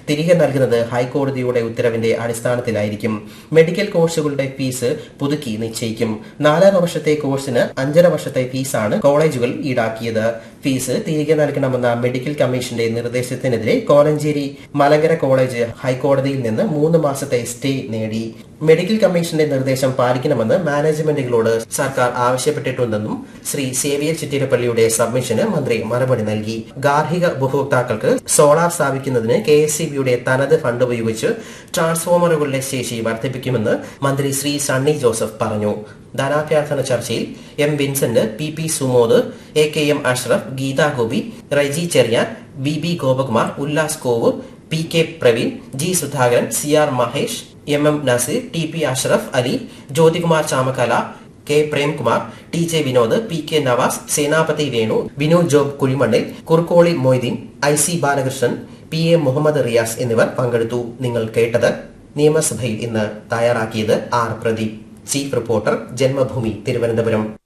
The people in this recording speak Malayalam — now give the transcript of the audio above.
തിരികെ നൽകുന്നത് ഹൈക്കോടതിയുടെ ഉത്തരവിന്റെ അടിസ്ഥാനത്തിലായിരിക്കും മെഡിക്കൽ കോഴ്സുകളുടെ ഫീസ് പുതുക്കി നിശ്ചയിക്കും നാലര വർഷത്തെ കോഴ്സിന് അഞ്ചര വർഷത്തെ ഫീസാണ് കോളേജുകൾ ഈടാക്കിയത് ഫീസ് തിരികെ നൽകണമെന്ന മെഡിക്കൽ കമ്മീഷന്റെ നിർദ്ദേശത്തിനെതിരെ കോലഞ്ചേരി മലങ്കര കോളേജ് ഹൈക്കോടതിയിൽ നിന്ന് മൂന്ന് മാസത്തെ സ്റ്റേ നേടി മെഡിക്കൽ കമ്മീഷന്റെ നിർദ്ദേശം പാലിക്കണമെന്ന് മാനേജ്മെന്റുകളോട് സർക്കാർ ആവശ്യപ്പെട്ടിട്ടുണ്ടെന്നും ശ്രീ സേവിയർ ചിറ്റിരപ്പള്ളിയുടെ സബ്മിഷന് മന്ത്രി മറുപടി നൽകി ഗാർഹിക ഉപഭോക്താക്കൾക്ക് സോളാർ സ്ഥാപിക്കുന്നതിന് കെ എസ് തനത് ഫണ്ട് ഉപയോഗിച്ച് ട്രാൻസ്ഫോമറുകളുടെ ശേഷി വർദ്ധിപ്പിക്കുമെന്ന് മന്ത്രി ശ്രീ സണ്ണി ജോസഫ് പറഞ്ഞു ധനാഭ്യർത്ഥന ചർച്ചയിൽ M Vincent P P Sumod A K M Ashraf Geetha Gopi Reji Cherian V B Gopakumar Ullas Kovoor P K Praveen G Sudhakaran C R Mahesh M M Nazeer T P Ashraf Ali Jyothikumar Chamakkala K Premkumar T J Vinod P K Navas Senapathi Venu Vinod Job Kuzhimannil Kurukkoli Moideen I C Balakrishnan P A Muhammad Riyas എന്നിവർ പങ്കെടുത്തു നിങ്ങൾ കേട്ടത് നിയമസഭയിൽ ഇന്ന് തയ്യാറാക്കിയത് R Pradeep chief reporter Janmabhumi Thiruvananthapuram